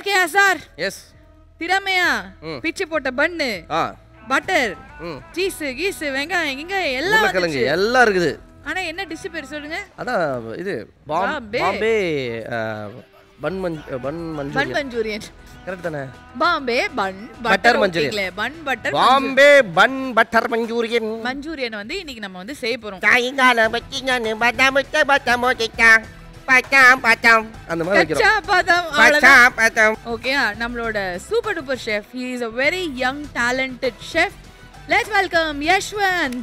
Okay sir yes திறமையா ம். பிச்சு போட்ட பன்னு ஆ பட்டர் ம் சீஸ் கீஸ் வெங்காயம் இங்க எல்லாம் உருளைக்கிழங்கு வந்துச்சு. எல்லாம் இருக்குது ஆனா என்ன டிஷ் பேர் சொல்லுங்க அதான் இது பாம் பாம்பே. பாம்பே ஆ, பன் மஞ் bun bun manchurian manchurian correct தானே Bombay bun Butter manchurian. Bun butter Bombay bun butter manchurian manchurian வந்து இன்னைக்கு நம்ம வந்து செய்ய போறோம் சாயங்காலம் வச்சிங்க பட்டாமுட்ட பட்டாமோட்டாங் பட்டாம் பட்டாம் அந்த மாதிரி வைக்கிறோம் கச்சா பாதாம் அவ்வளவுதான் பட்டாம் பட்டாம் ஓகே நம்மளோட super duper chef he is a very young talented chef let's welcome Yashwant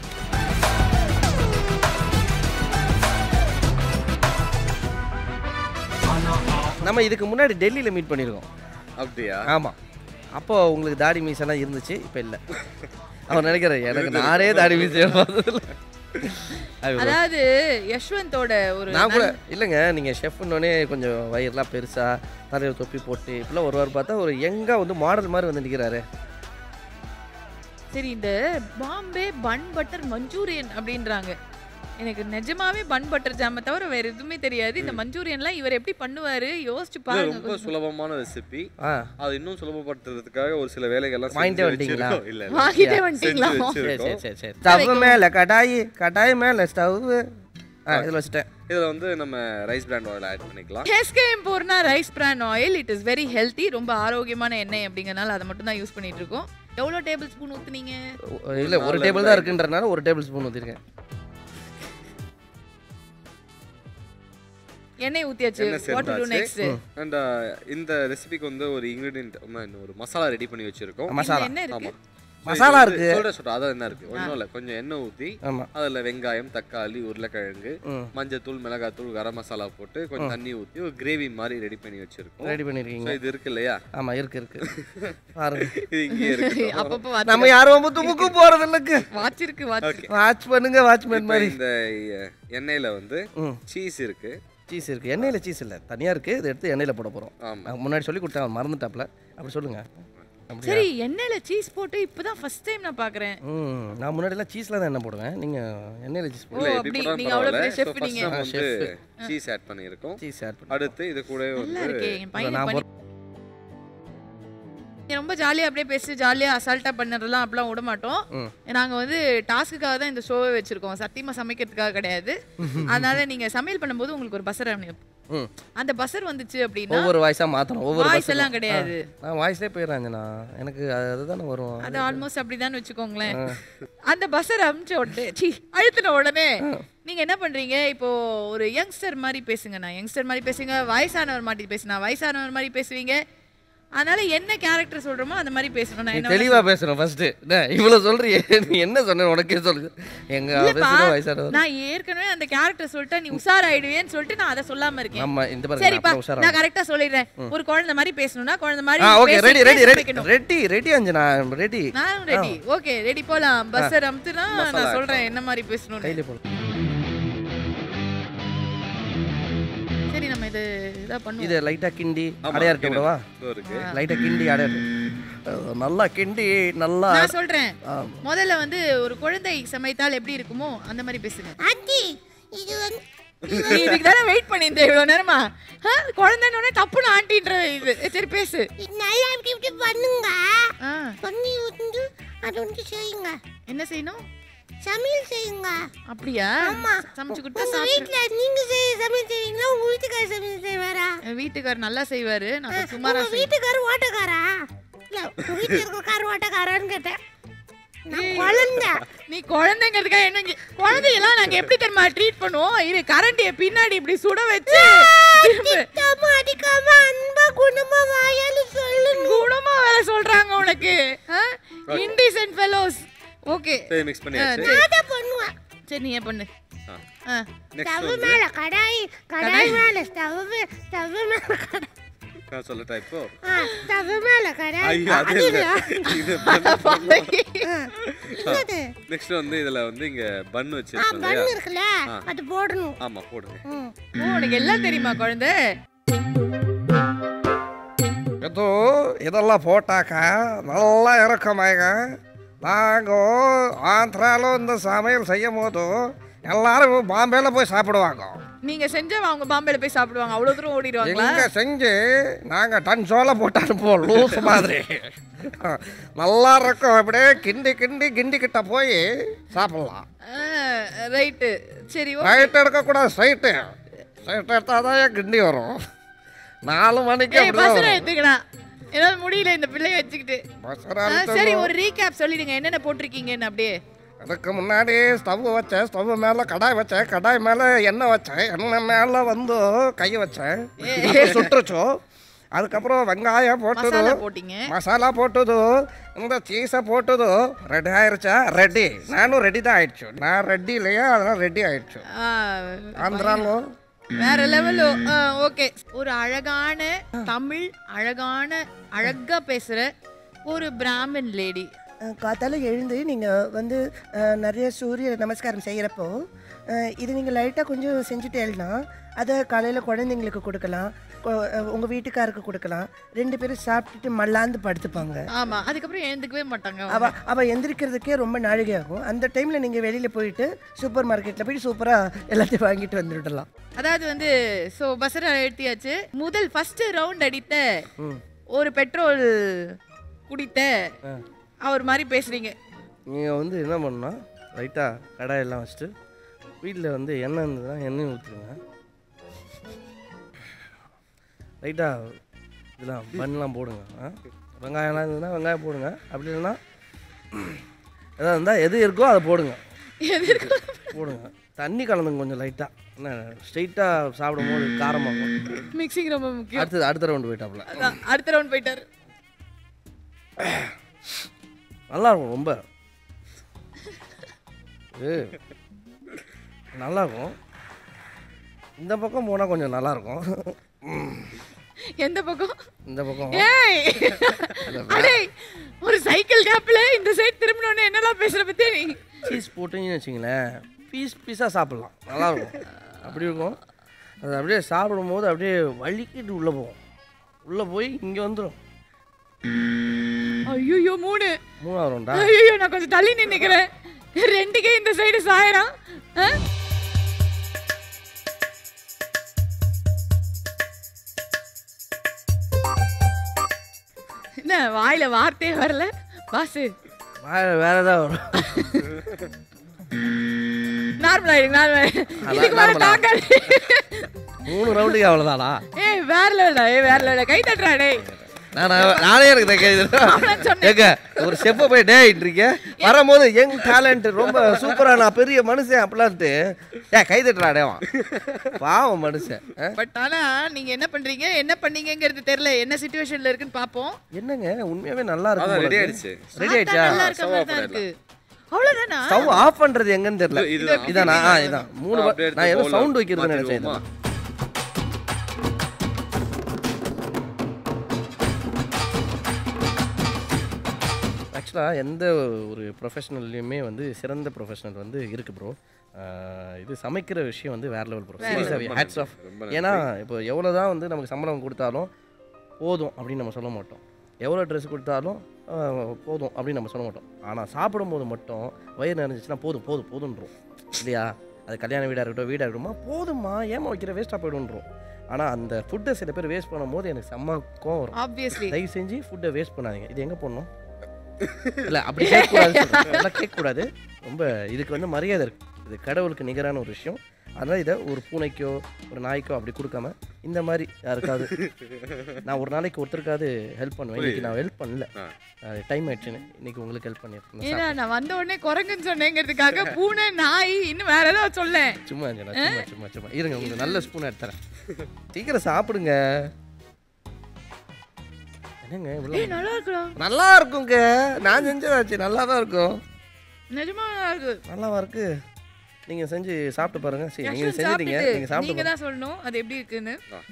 நம்ம இதுக்கு முன்னாடி டெல்லியில் மீட் பண்ணியிருக்கோம் அப்படியா ஆமாம் அப்போ உங்களுக்கு தாடி மீசெல்லாம் இருந்துச்சு இப்போ இல்லை அவர் நினைக்கிறேன் எனக்கு நானே தாடி மீசை பார்த்ததில்ல. அது அதாவது யஷ்வந்தோட ஒரு நான் கூட இல்லைங்க நீங்கள் ஷெஃப்னோடனே கொஞ்சம் வயிறுலாம் பெருசாக தலையில் தொப்பி போட்டு இப்படிலாம் ஒரு வாரம் பார்த்தா ஒரு எங்கே வந்து மாடல் மாதிரி வந்து நிற்கிறாரு சரி இந்த பாம்பே பன் பட்டர் மஞ்சூரியன் அப்படின்றாங்க எனக்கு நிஜமாவே பன் பட்டர் ஜாம தவிர வேற எதுவுமே தெரியாது இந்த மஞ்சூரியன்லாம் இவர் எப்படி பண்ணுவாரு யோசிச்சு இது பாருங்க ரொம்ப சுலபமான ரெசிபி ஆ அது இன்னும் சுலபப்படுத்துறதுக்காக ஒரு சில வேலைகள்லாம் வாங்கிட்டே செஞ்சு வந்துட்டீங்களா? வச்சிருக்கோம். இல்ல இல்ல. வாங்கிட்டே செஞ்சு வந்துட்டீங்களா சரி வச்சிருக்கோம். சரி சரி சரி ஸ்டவ் மேலே கடாயி கடாய் மேலே ஸ்டவ் ஆ இதில் வச்சுட்டேன் இதுல வந்து நம்ம ரைஸ் பிராண்ட் ஆயில் ஆட் பண்ணிக்கலாம் எஸ்கேஎம் போர்னா rice bran oil it is very healthy ரொம்ப ஆரோக்கியமான எண்ணெய் அப்படிங்கறனால அதை மட்டும் தான் யூஸ் பண்ணிட்டு இருக்கோம் எவ்வளோ டேபிள் ஸ்பூன் ஊத்துனீங்க இல்லை ஒரு டேபிள் தான் இருக்குன்றனால ஒரு டேபிள் ஸ்பூன் ஊற்றிருக்கேன் எண்ணெய் ஊத்தியாச்சு எண்ணெய் வாட் டு டு நெக்ஸ்ட் சேர்த்தாச்சு அண்ட் இந்த ரெசிபிக்கு வந்து ஒரு இன்கிரீடியன்ட் ஒரு மசாலா ரெடி பண்ணி வச்சிருக்கோம் மசாலா என்ன இருக்கு ஆமா மசாலா இருக்கு சொல்ற சொல்ற அதான் என்ன இருக்கு ஒன்றும் இல்லை கொஞ்சம் எண்ணெய் ஊற்றி ஆமாம் அதுல வெங்காயம் தக்காளி உருளைக்கிழங்கு ம் மஞ்சத்தூள் மிளகாத்தூள் கரம் மசாலா போட்டு கொஞ்சம் தண்ணி ஊற்றி ஒரு கிரேவி மாதிரி ரெடி பண்ணி வச்சிருக்கோம் ரெடி ஸோ பண்ணியிருக்கீங்க இது இருக்கு இல்லையா ஆமாம் இருக்கு இருக்கு பாருங்க இது இங்கே இருக்கு அப்பப்போ நம்ம யாரும் ரொம்ப துமுக்கு போகிறது இல்லைக்கு வாட்ச் இருக்கு வாட்ச் வாட்ச் பண்ணுங்க வாட்ச்மேன் இப்ப மாதிரி இந்த எ- எண்ணெயில வந்து ம் சீஸ் இருக்கு சீஸ் இருக்கு எண்ணெயில் சீஸ் இல்லை தனியாக இருக்கு இதை எடுத்து எண்ணெயில் போட போகிறோம் ஆமா முன்னாடி சொல்லி கொடுத்தேன் அவன் மறந்துட்டாப்ல அப்படி சொல்லுங்க அப்படியா சரி எண்ணெயில சீஸ் போட்டு இப்பதான் ஃபர்ஸ்ட் டைம் நான் பாக்குறேன் ம் நான் முன்னாடிலாம் சீஸில் தான் எண்ணெய் போடுவேன் நீங்கள் எண்ணெயில் சீஸ் ஓ, போடுங்க இல்ல அப்படி, எப்படி போட்டாலும் நீங்க அவ்வளவு பரவாயில்ல பெரிய ஸோ chef ஃபர்ஸ்ட் நீங்க. நம்ம வந்து chef. சீஸ் ஆட் பண்ணியிருக்கோம் சீஸ் ஆட் பண்ணி அடுத்து இது கூட நல்லா வந்து இருக்கே என் பையன் நான் பண்ணி நீ ரொம்ப ஜாலியா அப்படியே பேசி ஜாலியா அசால்ட்டா பண்ணறதெல்லாம் அப்படிலாம் விட மாட்டோம் ம். நாங்க வந்து டாஸ்க்குக்காக தான் இந்த ஷோவே வச்சிருக்கோம் சத்தியமா சமைக்கிறதுக்காக கிடையாது அதனால நீங்க சமையல் பண்ணும்போது உங்களுக்கு ஒரு பசர் ம் அந்த பசர் வந்துச்சு அப்படின்னா ஒவ்வொரு வாய்ஸாக மாற்றணும் ஒவ்வொரு வாய்ஸ் bus-க்கும். எல்லாம் கிடையாது நான் வாய்ஸ்லேயே போயிடுறேன் நான் எனக்கு அது- அதுதானே வரும் அது ஆல்மோஸ்ட் அப்படிதான் வச்சுக்கோங்களேன் அந்த பஸ்ஸர் அமுச்ச உடனே சி அழுத்தின உடனே நீங்க என்ன பண்றீங்க இப்போ ஒரு யங்ஸ்டர் மாதிரி பேசுங்க நான் யங்ஸ்டர் மாதிரி பேசுங்க வயசானவர் மாதிரி பேசுனா வயசானவர் மாதிரி பேசுவீங்க அதனால என்ன கேரக்டர் சொல்றோமோ அந்த மாதிரி பேசணும் நான் நீ என்ன தெளிவா பேசணும் ஃபர்ஸ்ட் இவ்வளவு சொல்றியே நீ என்ன சொன்ன உனக்கே சொல்லு எங்க இல்லப்பா, பேசுற வயசானவர் நான் ஏற்கனவே அந்த கேரக்டர் சொல்லிட்டா நீ உஷாராயிடுவேன்னு சொல்லிட்டு நான் அதை சொல்லாம இருக்கேன் நம்ம இந்த பாருங்க சரிப்பா நான் உஷாரா நான் கரெக்டா சொல்லிடுறேன் ஒரு குழந்தை மாதிரி பேசணும்னா குழந்தை மாதிரி ஆ ஓகே பேசி ரெடி ரெடி பேச ரெடி வைக்கணும். ரெடி ரெடி அஞ்சனா ரெடி நானும் ரெடி ஓகே ரெடி போலாம் பஸ்ஸர் அமுத்துனா மசாலா நான் add சொல்றேன் என்ன மாதிரி பேசணும்னு கையில போடு சரி நம்ம இது இதா பண்ணுவோம் இதை லைட்டா கிண்டி ஆமா, அடையாட்டு கிண்டு. விடவா இதோ இருக்கு லைட்டா கிண்டி அடையாட்டு அஹ், நல்லா கிண்டி நல்லா நான் சொல்றேன் ஆ, முதல்ல வந்து ஒரு குழந்தை சமைத்தால் எப்படி இருக்குமோ அந்த மாதிரி பேசுங்க ஆண்டி இது வந்து நீ இதுக்கு தானே வெயிட் பண்ணியிருந்தேன் இவ்வளவு நேரமா ஆ, குழந்தைன்னு தப்புன்னு ஆண்டின்ற இது சரி பேசு இது நல்லா இப்படி இப்படி பண்ணுங்க ஆ, பண்ணி வந்து அது வந்து செய்யுங்க என்ன செய்யணும் சமையல் செய்யுங்க அப்படியா ஆமா. சமைச்சு கொடுத்தா உங்க சாப்பிட்டு வீட்ல நீங்க செய்ய சமையல் செய்வீங்களா உங்க வீட்டுக்காரர் சமையல் செய்வாரா வீட்டுக்காரர் நல்லா செய்வாரு நான் கொஞ்சம் உங்க சுமாரா செய்வேன். வீட்டுக்காரர் ஓட்டக்காரா இல்ல உங்க வீட்டுல இருக்கிற கார் ஓட்டக்காரான்னு கேட்டேன் நான் குழந்தை நீ குழந்தைங்கிறதுக்காக என்ன இங்க- குழந்தையெல்லாம் நாங்க எப்படி தெரியுமா ட்ரீட் பண்ணுவோம் இரு கரண்டிய பின்னாடி இப்படி சுட வச்சு திரும்ப திட்டாம அடிக்காம அன்பா குணமா வாயால சொல்லுங்க குணமா வேற சொல்றாங்க உனக்கு இன்டிசென்ட் ஃபெலோஸ் ஓகே சரி மிக்ஸ் பண்ணியாச்சு அதான் பண்ணுவேன் சரி நீ ஏன் பண்ணு ஆ. ஆ. நெக்ஸ்ட் ஸ்டவ் வந்து மேல கடாய் கடாய் மேல ஸ்டவ் ஸ்டவ் மேல கடாய் நான் சொல்லட்டா இப்போ ஆ, ஸ்டவ் மேல கடாய் ஐயோ அது அது இல்ல இல்ல. இது என்னது நெக்ஸ்ட் வந்து இதுல வந்து இங்க பன் ஆ வச்சிருக்கோம் பண்ணு இல்லையா இருக்குல்ல ஆ. அது போடணும் ஆமா போடுங்க ம். ஓ உனக்கு எல்லாம் தெரியுமா குழந்தை ஏதோ இதெல்லாம் போட்டாக்கா நல்லா இருக்குமாங்க நாங்கள் ஆந்திராவில் இந்த சமையல் செய்யும் போது எல்லாரும் பாம்பேல போய் சாப்பிடுவாங்க நீங்க செஞ்ச அவங்க பாம்பேல போய் சாப்பிடுவாங்க அவ்வளவு தூரம் ஓடிடுவாங்களா எங்க செஞ்சு நாங்க டன் சோளை போட்டு அனுப்புவோம் லூஸ் மாதிரி நல்லா இருக்கும் அப்படியே கிண்டி கிண்டி கிண்டி கிட்ட போய் சாப்பிடலாம் ரைட்டு சரி okay. ரைட் எடுக்கக்கூடாது ஸ்ட்ரைட்டு ஸ்ட்ரைட் எடுத்தால் தான் கிண்டி வரும் நாலு மணிக்கு ஏய் அப்படிதான் பசரை வரும். எடுத்துக்கலாம் என்னால முடியல இந்த பிள்ளைய வச்சுக்கிட்டு பசரை ஆ, அழுத்தணும். சரி ஒரு ரீகேப் சொல்லிடுங்க என்னென்ன போட்டிருக்கீங்கன்னு அப்படியே அதுக்கு முன்னாடி ஸ்டவ் வச்சேன் ஸ்டவ் மேலே கடாய் வச்சேன் கடாய் மேலே எண்ணெய் வச்சேன் எண்ணெய் மேலே வந்து கை வச்சேன் சுட்டுருச்சோ அதுக்கப்புறம் வெங்காயம் போட்டது மசாலா போட்டீங்க மசாலா போட்டது இந்த சீஸை போட்டது ரெடி ஆயிருச்சா ரெடி நானும் ரெடி தான் ஆயிடுச்சு நான் ரெடி இல்லையா அதெல்லாம் ரெடி ஆயிடுச்சு ஆ, ஆந்திராலோ வேற லெவலோ ஓகே ஒரு அழகான தமிழ் அழகான அழகா பேசுற ஒரு பிராமின் லேடி காத்தால எழுந்து நீங்கள் வந்து அஹ், நிறைய சூரிய நமஸ்காரம் செய்கிறப்போ இது நீங்கள் லைட்டாக கொஞ்சம் செஞ்சுட்டேன்னா அதை காலையில் குழந்தைங்களுக்கு கொடுக்கலாம் உங்கள் வீட்டுக்காருக்கு கொடுக்கலாம் ரெண்டு பேரும் சாப்பிட்டுட்டு மல்லாந்து படுத்துப்பாங்க ஆமா அதுக்கப்புறம் எழுந்துக்கவே மாட்டாங்க அவங்க. அவ அவள் எந்திரிக்கிறதுக்கே ரொம்ப நாழிகை ஆகும் அந்த டைமில் நீங்கள் வெளியில் போயிட்டு சூப்பர் மார்க்கெட்டில் போய் சூப்பராக எல்லாத்தையும் வாங்கிட்டு வந்துடலாம் அதாவது வந்து சோ பசர எழுத்தியாச்சு முதல் ஃபர்ஸ்ட் ரவுண்ட் அடித்த ஒரு பெட்ரோல் குடித்த அவர் மாதிரி பேசுறீங்க நீங்கள் வந்து என்ன பண்ணணும் லைட்டாக கடாயெல்லாம் வச்சுட்டு வீட்டில் வந்து எண்ணெய் இருந்ததுன்னா எண்ணெய் ஊற்றுங்க லைட்டாக இதெல்லாம் பண்ணலாம் போடுங்க ஆ? வெங்காயம்லாம் இருந்ததுன்னா வெங்காயம் போடுங்க அப்படி இல்லைன்னா எதாவது இருந்தால் எது இருக்கோ அதை போடுங்க போடுங்க தண்ணி கலந்துங்க கொஞ்சம் லைட்டாக என்ன ஸ்ட்ரைட்டாக சாப்பிடும்போது காரமாகும் மிக்சிங் ரொம்ப முக்கியம் அடுத்தது அடுத்த ரவுண்டு போயிட்டாப்புல அதான், அடுத்த ரவுண்ட் போயிட்டாரு நல்லா இருக்கும் ரொம்ப ஏ நல்லா இருக்கும் இந்த பக்கம் போனால் கொஞ்சம் நல்லா இருக்கும் எந்த பக்கம் இந்த பக்கம் ஏய் அடே ஒரு சைக்கிள் கேப்ல இந்த சைடு திரும்பினோடனே என்னலாம் பேசுற பத்தி நீ சீஸ் போட்டீங்கன்னு வச்சிங்களேன் பீஸ் பீஸாக சாப்பிட்லாம் நல்லா இருக்கும் அப்படி இருக்கும் அது அப்படியே சாப்பிடும்போது அப்படியே வலிக்கிட்டு உள்ளே போகும் உள்ளே போய் இங்கே வந்துடும் ஐயோ மூணு மூணாவது ரவுண்டா ஐயோ நான் கொஞ்சம் தள்ளி நின்னுக்கிறேன் ரெண்டுக்கே இந்த சைடு சாயறான் ஆ? என்ன வாயில வார்த்தையே வரல பாசு வேற வேற ஏதாவது வரும் நார்மல் ஆயிடுங்க நார்மல் இதுக்கு மேல normal ஆ? தாங்காது மூணு ரவுண்டுக்கு அவ்வளோதானா ஏய் வேற லெவல்டா ஏய் வேற லெவல்டா கை தட்டுறா டேய் நான் நானே எனக்கு கேட்குது அவன் சொன்னேன். ஏங்க ஒரு செப்பை போய் டேயின்றீங்க வரும்போது யங் டேலண்ட் ரொம்ப சூப்பரா நான் பெரிய மனுஷன் அப்படிலான்ட்டு ஏ கை தட்டுறா டேவா பாவம் மனுஷன் ஆ? பட் ஆனா நீங்க என்ன பண்றீங்க என்ன பண்ணீங்கங்கிறது தெரியல என்ன சுச்சுவேஷன்ல இருக்குன்னு பாப்போம் என்னங்க உண்மையாவே நல்லா அதான் இருக்கு ரெடி ஆயிடுச்சு ரெடி ஆயிடுச்சா நல்லா இருக்க மாதிரி தான் இருக்கு அவ்வளவுதானா ஸ்டவ் ஆஃப் பண்றது எங்கன்னு தெரியல இது- இதுதான். இதானா ஆ இதான் மூணு ஆ, வ- அப்படியே எடுத்து நான் ஏதோ bowl ல சவுண்ட் வைக்கிறதுன்னு நினைச்சேன் மாத்திடுவோமா? இதெல்லாம். ஆக்சுவலாக எந்த ஒரு ப்ரொஃபஷனல்லையுமே வந்து சிறந்த ப்ரொஃபஷனல் வந்து இருக்குது ப்ரோ இது சமைக்கிற விஷயம் வந்து வேற லெவல் ப்ரோ சீரியஸாகவே ஹேட்ஸ் ஆஃப் ஏன்னா இப்போ எவ்வளோ தான் வந்து நமக்கு சம்பளம் கொடுத்தாலும் போதும் அப்படின்னு நம்ம சொல்ல மாட்டோம் எவ்வளோ ட்ரெஸ் கொடுத்தாலும் ஆஹ், போதும் அப்படின்னு நம்ம சொல்ல மாட்டோம் ஆனால் சாப்பிடும்போது மட்டும் வயிறு நிறைஞ்சிச்சுன்னா போதும் போதும் போதுன்றோம் இல்லையா அது கல்யாண வீடாக இருக்கட்டும் வீடாக இருக்கட்டுமா போதுமா ஏமா வைக்கிற வேஸ்ட்டாக போய்டுன்றோம் ஆனால் அந்த ஃபுட்டை சில பேர் வேஸ்ட் பண்ணும்போது எனக்கு செம்ம கோவம் வரும் ஆப்வியஸ்லி தயவு செஞ்சு ஃபுட்டை வேஸ்ட் பண்ணாதீங்க இது எங்கே போடணும் இல்லை அப்படி கேட்கக்கூடாது அதெல்லாம் கேட்கக்கூடாது ரொம்ப இதுக்கு வந்து மரியாதை இருக்கு இது கடவுளுக்கு நிகரான ஒரு விஷயம் அதனால் இதை ஒரு பூனைக்கோ ஒரு நாய்க்கோ அப்படி கொடுக்காம இந்த மாதிரி யாருக்காவது நான் ஒரு நாளைக்கு ஒருத்தருக்காவது ஹெல்ப் பண்ணுவேன் இன்னைக்கு நான் ஹெல்ப் பண்ணல டைம் ஆயிடுச்சுன்னு இன்னைக்கு உங்களுக்கு ஹெல்ப் பண்ணியிருக்கேன் ஏன்னா நான் வந்த உடனே குரங்குன்னு சொன்னேங்கிறதுக்காக பூனை நாய் இன்னும் வேற ஏதாவது சொல்ல சும்மா இருங்க, நான் சும்மா சும்மா சும்மா இருங்க உங்களுக்கு நல்ல ஸ்பூன் எடுத்துறேன் சீக்கிரம் சாப்பிடுங்க என்னங்க இவ்வளோ ஏய் நல்லா இருக்குடா நல்லா இருக்குங்க நான் செஞ்சதாச்சு நல்லா தான் இருக்கும் நிஜமா நல்லா இருக்கு நல்லாவா இருக்கு நீங்க செஞ்சு சாப்பிட்டு பாருங்க சரி நீங்க யஷ்வந்த் செஞ்சிட்டீங்க சாப்பிட்டுட்டு நீங்க சாப்பிட்டு நீங்க பாருங்க. தான் சொல்லணும் அது எப்படி இருக்குன்னு ஆ.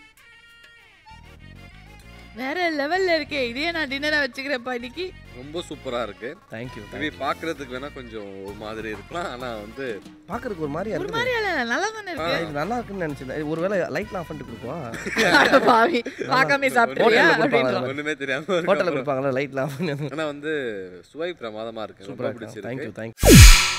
வேற லெவல்ல இருக்கே இதே நான் டின்னரா வச்சுக்கிறேன்ப்பா இன்னைக்கு ரொம்ப சூப்பரா இருக்கு Thank you, thank maybe you. பாக்குறதுக்கு வேணா கொஞ்சம் ஒரு மாதிரி இருக்கலாம் ஆனா வந்து பாக்குறதுக்கு ஒரு மாதிரியா ஒரு இருக்குது மாதிரி இல்ல நல்லா தானே ஆ, இருக்கு இது நல்லா இருக்குன்னு நினைச்சேன் ஒருவேளை லைட்லாம் ஆஃப் பண்ணிட்டு கொடுப்போம் அட பாவி பார்க்காம சாப்பிடுறியா ஹோட்டல்ல கொடுப்பாங்க அப்படின்றோம் ஒண்ணுமே தெரியாம ஹோட்டலில் இருக்கும். கொடுப்பாங்களா லைட்லாம் ஆஃப் பண்ணி ஆனா வந்து சுவை பிரமாதமா இருக்கு சூப்பராக ரொம்ப இருக்கும் தேங்க்யூ பிடிச்சிருக்கு தேங்க்யூ